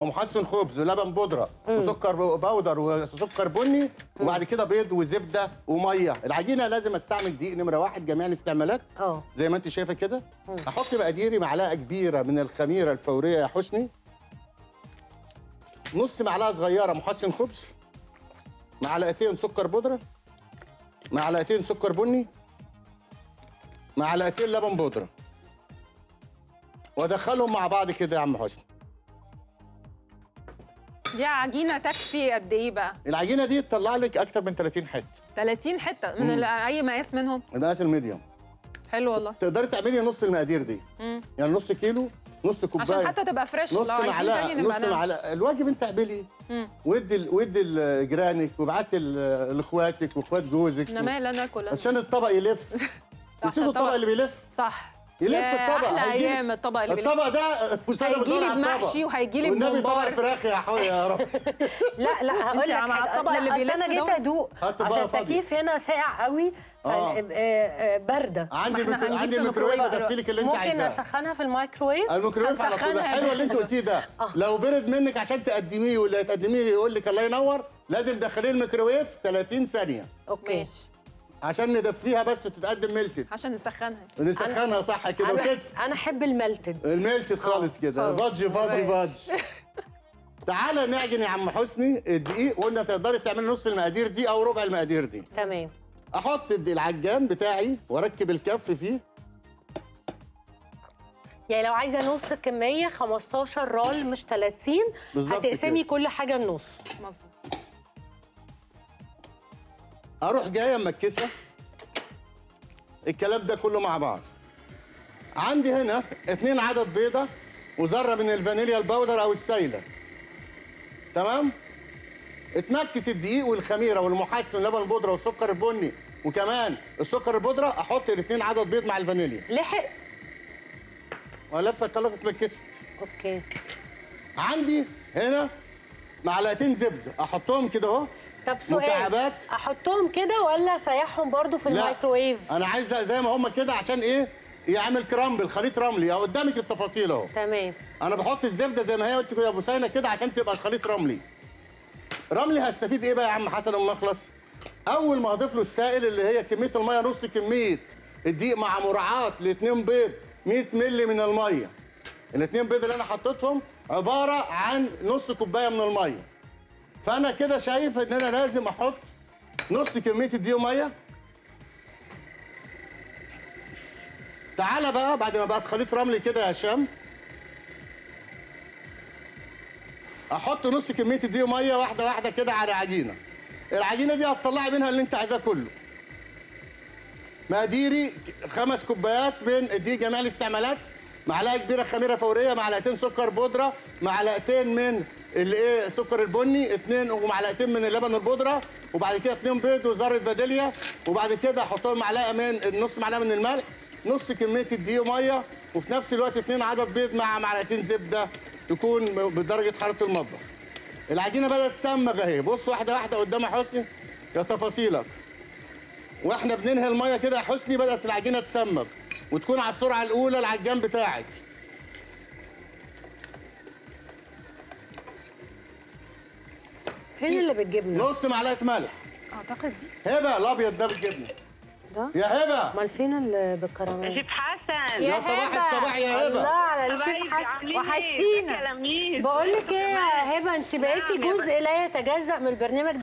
ومحسن خبز ولبن بودره وسكر بودر وسكر بني وبعد كده بيض وزبده وميه العجينه لازم استعمل دقيق نمره واحد جميع الاستعمالات اه زي ما انت شايفه كده احط مقاديري معلقه كبيره من الخميره الفوريه يا حسني نص معلقه صغيره محسن خبز معلقتين سكر بودره معلقتين سكر بني معلقتين لبن بودره وادخلهم مع بعض كده يا عم حسني دي عجينه تكفي قد ايه بقى العجينه دي تطلع لك اكتر من 30 حته 30 حته من ال- اي مقاس منهم المقاس الميديوم حلو والله تقدري تعملي نص المقادير دي مم. يعني نص كيلو نص كوبايه عشان حتى تبقى فريش نص لو عايزين معلقه تاني نبقى نص نعمل. معلقه الواجب انت اعملي مم. ودي ال- ودي ل جيرانك وابعتي ل- لاخواتك واخوات جوزك انا مال انا اكل أنا. عشان الطبق يلف عشان نسيتوا الطبق الطبق- اللي بيلف صح يلف يا الطبق احلى هيجيب- ايام الطبق اللي بيلف. الطبق ده وسام هيجيلي بتدور على الطبق. بمحشي وهيجيلي والنبي طبق بممبار. فراخ يا حوي يا رب لا لا هقول انت لك مع حاجه الطبق لا اللي اصل بيلف انا جيت ده؟ ادوق هات بقى عشان فاضي. التكييف هنا ساقع قوي آه. فال- آه، آه، بارده عندي ما احنا ميكرو... هنجيب عندي في ميكروويف الميكروويف. ادفي لك اللي انت ممكن عايزاه اسخنها في الميكروويف الميكروويف على طول هنسخنها حلو اللي انت كده. قلتيه ده لو برد منك عشان تقدميه واللي تقدميه يقول لك الله ينور لازم تدخليه الميكروويف 30 ثانيه اوكي ماشي عشان ندفيها بس وتتقدم ملتت عشان نسخنها نسخنها صح كده انا وكتف انا احب الملتد الملتت خالص كده بادج بادج بادج تعالى نعجن يا عم حسني الدقيق قلنا تقدري تعملي نص المقادير دي او ربع المقادير دي تمام احط الد- العجان بتاعي واركب الكف فيه يعني لو عايزه نص كميه 15 رول مش 30 بالظبط هتقسمي كده. كل حاجه النص مظبوط اروح جايه مكسه الكلام ده كله مع بعض عندي هنا اتنين عدد بيضه وذره من الفانيليا البودر او السايله تمام اتمكس الدقيق والخميره والمحسن لبن البودره والسكر البني وكمان السكر البودره احط الاثنين عدد بيض مع الفانيليا لحق ولفه خلاص اتمكست اوكي عندي هنا معلقتين زبده احطهم كده اهو طب سؤال مكعبات. احطهم كده ولا اسيحهم برضو في لا. الميكروويف انا عايز زي ما هم كده عشان ايه يعمل كرامبل خليط رملي اهو قدامك التفاصيل اهو تمام انا بحط الزبده زي ما هي قلت يا ابو سينا كده عشان تبقى الخليط رملي رملي هستفيد ايه بقى يا عم حسن اما اخلص اول ما اضيف له السائل اللي هي كميه الميه نص كميه الدقيق مع مراعاه لاثنين بيض 100 مللي من الميه الاثنين بيض اللي انا حطيتهم عباره عن نص كوبايه من الميه فانا كده شايف ان انا لازم احط نص كميه الدقيق ميه تعالى بقى بعد ما بقت خليط رملي كده يا هشام احط نص كميه الدقيق ميه واحده واحده كده على عجينه العجينه دي هتطلعي منها اللي انت عايزاه كله مقاديري خمس كوبايات من الدقيق جميع الاستعمالات معلقه كبيره خميره فوريه معلقتين سكر بودره معلقتين من الايه سكر البني اتنين ومعلقتين من اللبن البودره وبعد كده اتنين بيض وذره فانيليا وبعد كده احط لهم معلقه من نص معلقه من الملح نص كميه الدقيق ميه وفي نفس الوقت اتنين عدد بيض مع معلقتين زبده تكون بدرجه حراره المطبخ العجينه بدات تسمغ اهي بص واحده واحده قدام يا حسني يا تفاصيلك واحنا بننهي الميه كده يا حسني بدات العجينه تسمغ وتكون على السرعه الاولى العجان بتاعك فين اللي بالجبنه نص معلقه ملح اعتقد دي هبه الابيض ده بالجبنه ده يا هبه امال فين اللي بالكراميل شيف حسن يا صباح هبة. الصباح يا الله هبه على الشيف حبايبي حسن عاملين إيه؟ وحشتينا. ازيك يا لميس بقول لك ايه يا هبه انت بقيتي نعم يا جزء لا يتجزأ من البرنامج